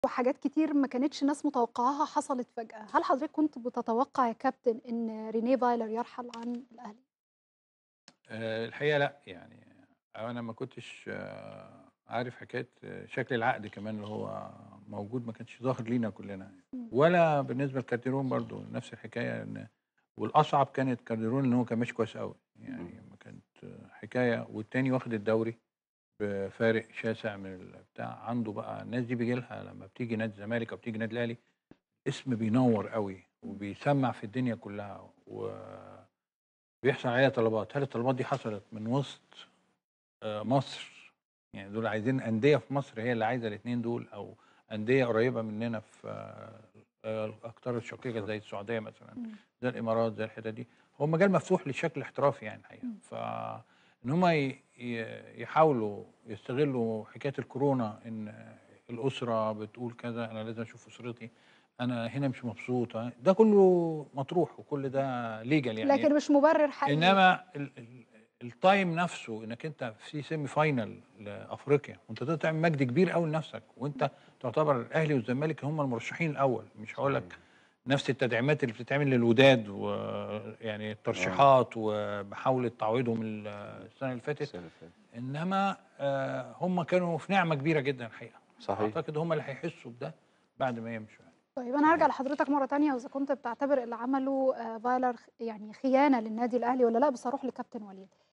وحاجات كتير ما كانتش ناس متوقعاها حصلت فجأة، هل حضرتك كنت بتتوقع يا كابتن إن رينيه فايلر يرحل عن الأهلي؟ آآ الحقيقة لأ، يعني أنا ما كنتش عارف حكاية شكل العقد كمان اللي هو موجود ما كانش ظاهر لينا كلنا، إمم. ولا بالنسبة لكارتيرون برضه نفس الحكاية إن والأصعب كانت كارتيرون إن هو كان ماشي كويس أوي، يعني ما كانت حكاية والتاني واخد الدوري بفارق شاسع من البتاع، عنده بقى الناس دي بييجي لها لمّا بتيجي نادي الزمالك أو بتيجي النادي الأهلي، اسم بينوّر أوي وبيسمّع في الدنيا كلها و بيحصل عليها طلبات، هل الطلبات دي حصلت من وسط آآ مصر، يعني دول عايزين أندية في مصر هي اللي عايزة الاتنين دول أو أندية قريبة مننا في آآ الأقطار الشقيقة زي السعودية مثلًا، إمم. زي الإمارات، زي الحتت دي، هو المجال مفتوح للشكل الاحترافي يعني الحقيقة، إمم. فإن هم ي ي يحاولوا يستغلوا حكاية الكورونا إن الأسرة بتقول كذا، أنا لازم أشوف أسرتي، أنا هنا مش مبسوط، أ ده كله مطروح وكل ده legal يعني لكن مش مبرر حقيقي. إنما ال ال الtime نفسه إنك أنت في semi final لأفريقيا وأنت تقدر تعمل مجد كبير أوي لنفسك، وأنت تعتبر الأهلي والزمالك هم المرشحين الأول، مش هاقول لك صحيح. نفس التدعيمات اللي بتتعمل للوداد ويعني آه. الترشيحات ومحاولة تعويضهم ال السنة اللي فاتت، السنة اللي فاتت. إنما آآ هم كانوا في نعمة كبيرة جدًا الحقيقة، صحيح. أعتقد هم اللي هيحسوا بده بعد ما يمشوا يعني. طيب أنا هارجع لحضرتك مرة تانية وإذا كنت بتعتبر اللي عمله آآ فايلر خ يعني خيانة للنادي الأهلي والّا لأ، بس هاروح لكابتن وليد.